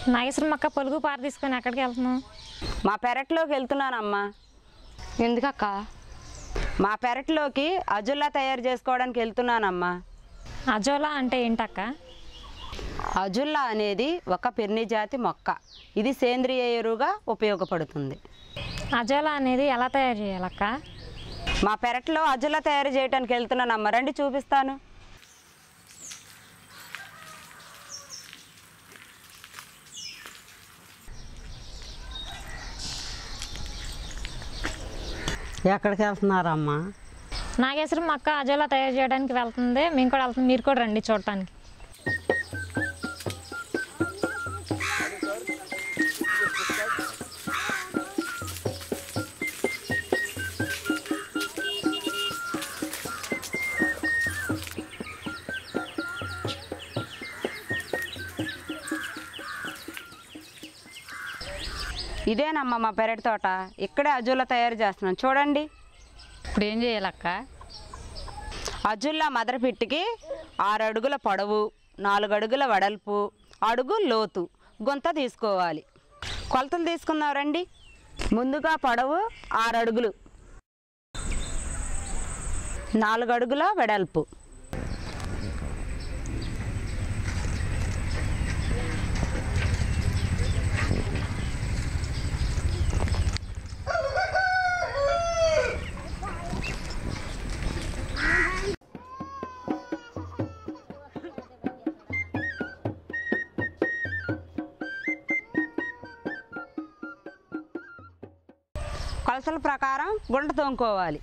నాగేశ్వరం అక్క పొలుగు పార తీసుకొని ఎక్కడికి వెళ్తున్నావు మా పెరట్లోకి వెళ్తున్నానమ్మా ఎందుకక్క మా పెరట్లోకి అజుల్లా తయారు చేసుకోవడానికి వెళ్తున్నానమ్మా అజోలా అంటే ఏంటక్క అజుల్లా అనేది ఒక పెర్ని జాతి మొక్క ఇది సేంద్రియ ఎరువుగా ఉపయోగపడుతుంది అజోలా అనేది ఎలా తయారు చేయాలక్క మా పెరట్లో అజుల్లా తయారు చేయడానికి వెళ్తున్నానమ్మా రండి చూపిస్తాను ఎక్కడికి వెళ్తున్నారమ్మా నాగేశ్వరం అక్క అజోలా తయారు చేయడానికి వెళ్తుంది మేము కూడా వెళ్తున్నాం మీరు కూడా రండి చూడటానికి ఇదేనమ్మా మా పెరటి తోట ఇక్కడే అజుల్లా తయారు చేస్తున్నాం చూడండి ఇప్పుడు ఏం చేయాలక్క అజుల్లా మదరపిట్టికి ఆరు అడుగుల పొడవు నాలుగు అడుగుల వెడల్పు అడుగు లోతు గుంత తీసుకోవాలి కొలతలు తీసుకుందాం రండి ముందుగా పొడవు ఆరు అడుగులు నాలుగు అడుగుల వెడల్పు కొలతల ప్రకారం గుంట తోముకోవాలి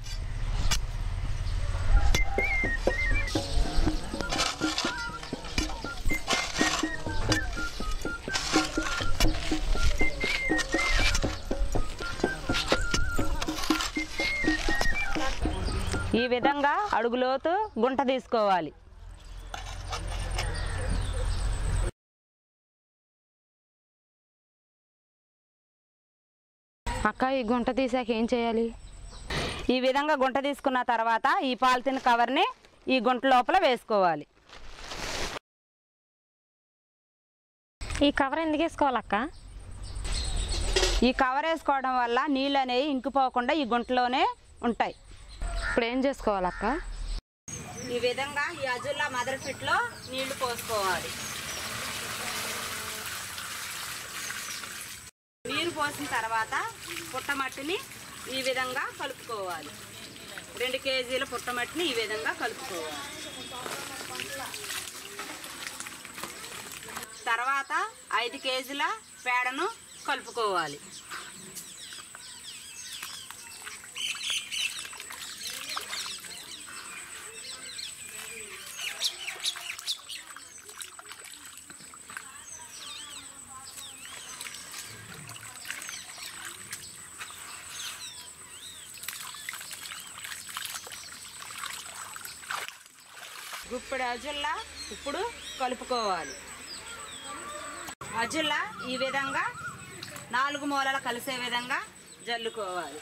ఈ విధంగా అడుగులోతు గుంట తీసుకోవాలి అక్క ఈ గుంట తీసాక ఏం చేయాలి ఈ విధంగా గుంట తీసుకున్న తర్వాత ఈ పాలిథిన్ కవర్ని ఈ గుంట లోపల వేసుకోవాలి ఈ కవర్ ఎందుకు వేసుకోవాలక్క ఈ కవర్ వేసుకోవడం వల్ల నీళ్ళు అనేవి ఇంకిపోకుండా ఈ గుంటలోనే ఉంటాయి ఇప్పుడు ఏం చేసుకోవాలక్క ఈ విధంగా ఈ అజుల్లా మదర్ ఫిట్లో నీళ్లు పోసుకోవాలి నీరు పోసిన తర్వాత పుట్టమట్టిని ఈ విధంగా కలుపుకోవాలి రెండు కేజీల పుట్టమట్టిని ఈ విధంగా కలుపుకోవాలి తర్వాత ఐదు కేజీల పేడను కలుపుకోవాలి గుప్పెడు అజుల్లా ఇప్పుడు కలుపుకోవాలి అజుల్లా ఈ విధంగా నాలుగు మూలలు కలిసే విధంగా జల్లుకోవాలి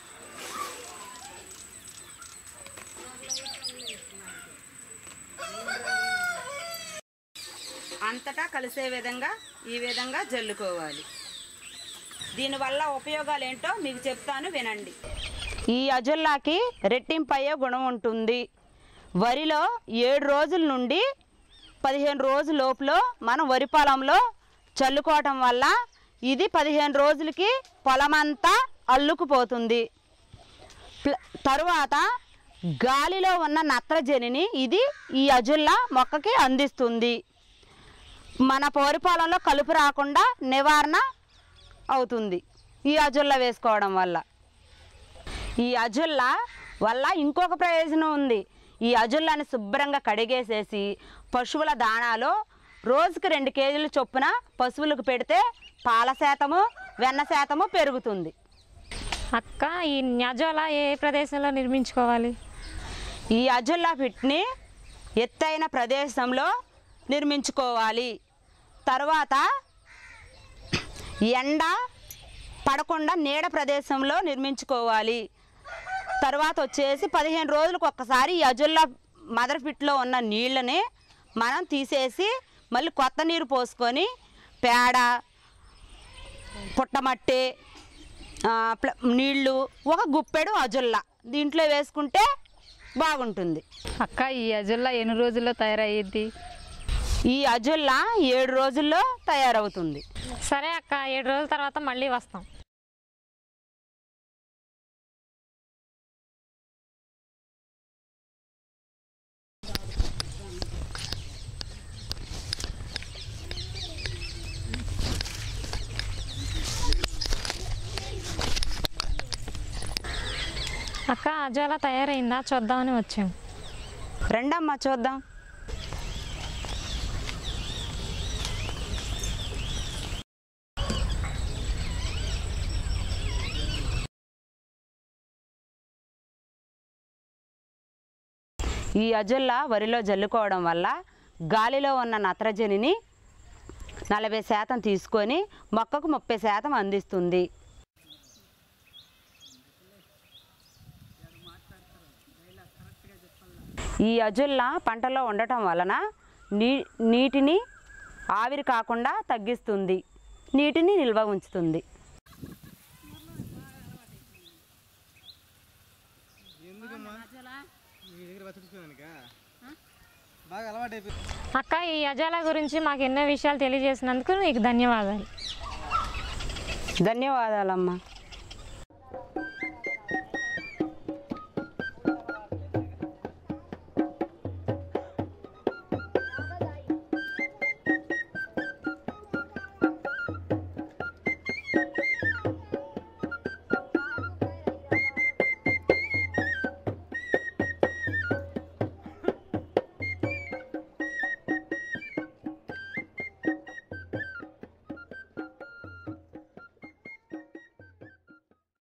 అంతటా కలిసే విధంగా ఈ విధంగా జల్లుకోవాలి దీనివల్ల ఉపయోగాలు ఏంటో మీకు చెప్తాను వినండి ఈ అజుల్లాకి రెట్టింపయ్యే గుణం ఉంటుంది వరిలో ఏడు రోజుల నుండి పదిహేను రోజుల లోపులో మనం వరి పొలంలో చల్లుకోవటం వల్ల ఇది పదిహేను రోజులకి పొలమంతా అల్లుకుపోతుంది ప్ల- తరువాత గాలిలో ఉన్న నత్రజనిని ఇది ఈ అజుల్లా మొక్కకి అందిస్తుంది మన పోరి పొలంలో కలుపు రాకుండా నివారణ అవుతుంది ఈ అజుల్లా వేసుకోవడం వల్ల ఈ అజుల్లా వల్ల ఇంకొక ప్రయోజనం ఉంది ఈ అజుల్లాని శుభ్రంగా కడిగేసేసి పశువుల దాణాలో రోజుకి రెండు కేజీల చొప్పున పశువులకు పెడితే పాల శాతము వెన్న శాతము పెరుగుతుంది అక్క ఈ అజోలా ఏ ప్రదేశంలో నిర్మించుకోవాలి ఈ అజుల్లా పిట్ని ఎత్తైన ప్రదేశంలో నిర్మించుకోవాలి తర్వాత ఎండ పడకుండా నీడ ప్రదేశంలో నిర్మించుకోవాలి తర్వాత వచ్చేసి పదిహేను రోజులకు ఒక్కసారి ఈ అజుల్లా మదర్ పిట్లో ఉన్న నీళ్ళని మనం తీసేసి మళ్ళీ కొత్త నీరు పోసుకొని పేడ పుట్టమట్టి ఆ, ప్ల- నీళ్ళు ఒక గుప్పెడు అజొల్ల దీంట్లో వేసుకుంటే బాగుంటుంది అక్క ఈ అజుల్లా ఎన్ని రోజుల్లో తయారయ్యిద్ది ఈ అజొల్ల ఏడు రోజుల్లో తయారవుతుంది సరే అక్క ఏడు రోజుల తర్వాత మళ్ళీ వస్తాం అక్క అజోలా తయారైందా చూద్దామని వచ్చాం రండమ్మా చూద్దాం ఈ అజొల్ల వరిలో జల్లుకోవడం వల్ల గాలిలో ఉన్న నత్రజనిని నలభై శాతం తీసుకొని మొక్కకు ముప్పై శాతం అందిస్తుంది ఈ అజుల్లా పంటలో ఉండటం వలన నీ నీటిని ఆవిరి కాకుండా తగ్గిస్తుంది నీటిని నిల్వ ఉంచుతుంది బాగా అలవాటు అయిపోయింది అక్క ఈ అజాలా గురించి మాకు ఎన్నో విషయాలు తెలియజేసినందుకు నీకు ధన్యవాదాలు ధన్యవాదాలమ్మా